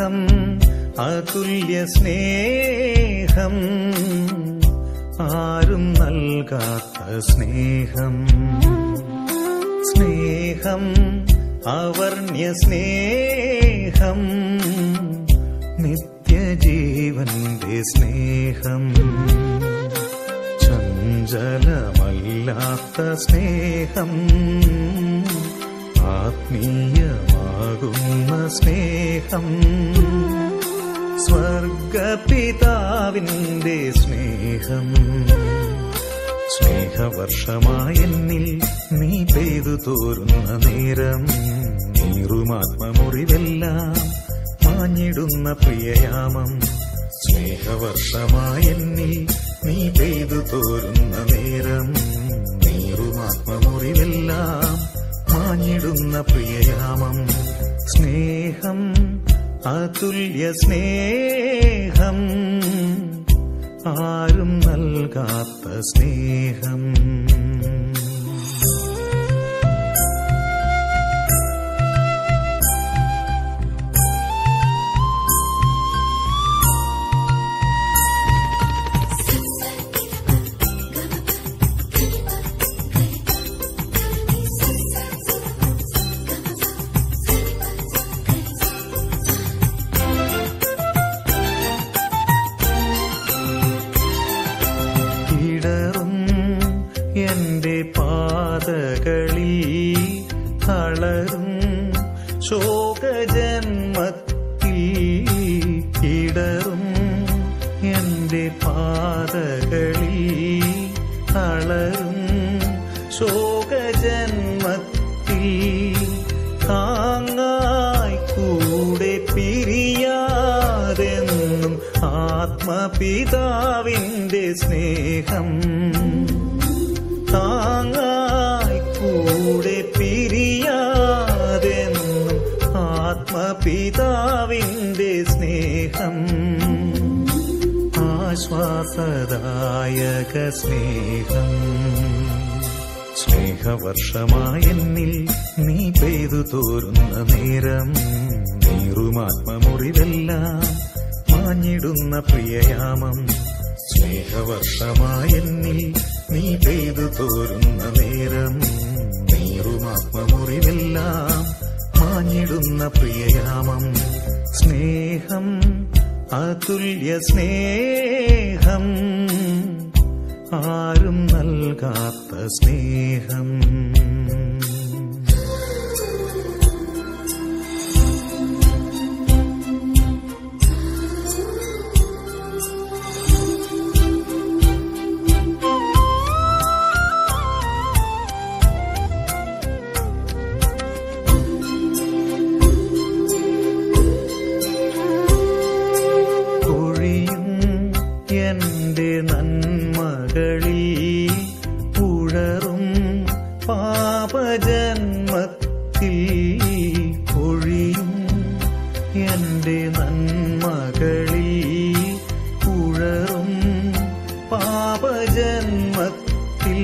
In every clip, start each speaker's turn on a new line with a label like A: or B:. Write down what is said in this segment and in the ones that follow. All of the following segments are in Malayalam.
A: സ്നേഹം അതുല്യ സ്നേഹം ആരും നൽകാത്ത സ്നേഹം സ്നേഹം അവർണ്യ സ്നേഹം നിത്യജീവന്റെ സ്നേഹം ചഞ്ചലമല്ലാത്ത സ്നേഹം ആത്മീയമാകുന്ന സ്നേഹം സ്വർഗപിതാവിന്റെ സ്നേഹം സ്നേഹവർഷമായെന്നിൽ നീ പെയ്തു തോരുന്ന നേരം നീറുമാത്മമുറിവെല്ലാം മാഞ്ഞിടുന്ന പ്രിയയാമം സ്നേഹവർഷമായെന്നിൽ നീ പെയ്തു തോരുന്ന നേരം നീറുമാത്മമുറിവെല്ലാം മാഞ്ഞിടുന്ന പ്രിയയാമം സ്നേഹം അതുല്യ സ്നേഹം ആരും നൽകാത്ത സ്നേഹം ഇടറും എന്റെ പാതകളിൽ തളരും ശോകജന്മത്തിൽ ഇടറും എന്റെ പാതകളിൽ തളരും ശോകജന്മത്തിൽ താങ്ങായി കൂടെ പിരിയാതെന്നും ആത്മപിതാവിന്റെ സ്നേഹം താങ്ങായി കൂടെ പിരിയാതെന്നും ആത്മപിതാവിന്റെ സ്നേഹം ആശ്വാസദായക സ്നേഹം സ്നേഹവർഷമായെന്നിൽ നീ പെയ്തു തോരുന്ന നേരം നീറുമാത്മമുറിവെല്ലാം മാഞ്ഞിടുന്ന പ്രിയയാമം സ്നേഹവർഷമായെന്നിൽ നീ പെയ്തു തോരുന്ന നേരം നീറുമാത്മമുറിവെല്ലാം മാഞ്ഞിടുന്ന പ്രിയയാമം സ്നേഹം അതുല്യ സ്നേഹം ആരും നൽകാത്ത സ്നേഹം പൊഴിയും എന്റെ നന്മകളിൽ ഉഴറും പാപജന്മത്തിൽ പൊഴിയും എന്റെ നന്മകളിൽ ഉഴറും പാപജന്മത്തിൽ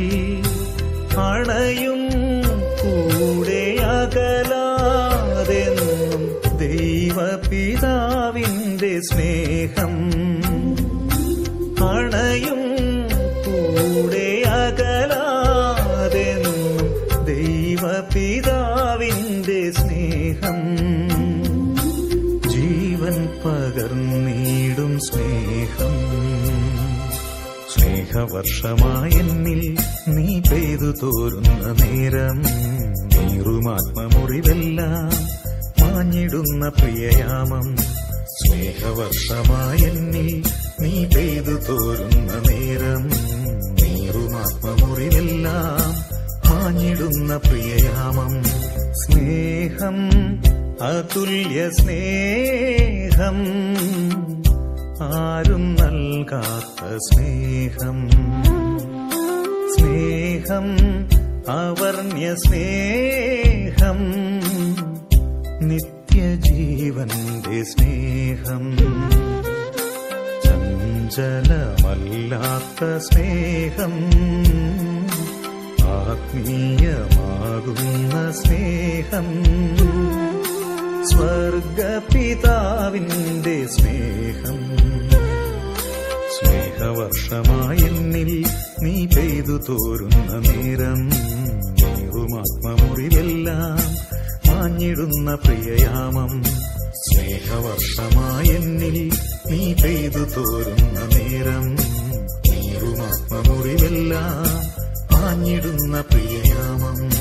A: അണയും കൂടെ അകലാതെന്നും ദൈവപിതാവിന്റെ സ്നേഹം അണയും കൂടെ അകലാതെന്നും ദൈവപിതാവിന്റെ സ്നേഹം ജീവൻ പകർന്നീടും സ്നേഹം സ്നേഹവർഷമായെന്നിൽ നീ പെയ്തു തോരുന്ന നേരം നീറുമാത്മമുറിവെല്ലാം മാഞ്ഞിടുന്ന പ്രിയയാമം സ്നേഹവർഷമായെന്നിൽ നീ പെയ്തു തോരുന്ന നേരം നീറുമാത്മമുറിവെല്ലാം മാഞ്ഞിടുന്ന പ്രിയയാമം സ്നേഹം അതുല്യ സ്നേഹം ആരും നൽകാത്ത സ്നേഹം സ്നേഹം അവർണ്യ സ്നേഹം നിത്യജീവന്റെ സ്നേഹം ചഞ്ചലമല്ലാത്ത സ്നേഹം ആത്മീയമാകുന്ന സ്നേഹം സ്വർഗപിതാവിന്റെ സ്നേഹം സ്നേഹവർഷമായി എന്നിൽ നീ പെയ്തു തോരുന്ന നേരം നീറുമാത്മമുറിവെല്ലാം മാഞ്ഞിടുന്ന പ്രിയയാമം സ്നേഹവർഷമായി എന്നിൽ നീ പെയ്തു തോരുന്ന നേരം നീറുമാത്മമുറിവെല്ലാം മാഞ്ഞിടുന്ന പ്രിയയാമം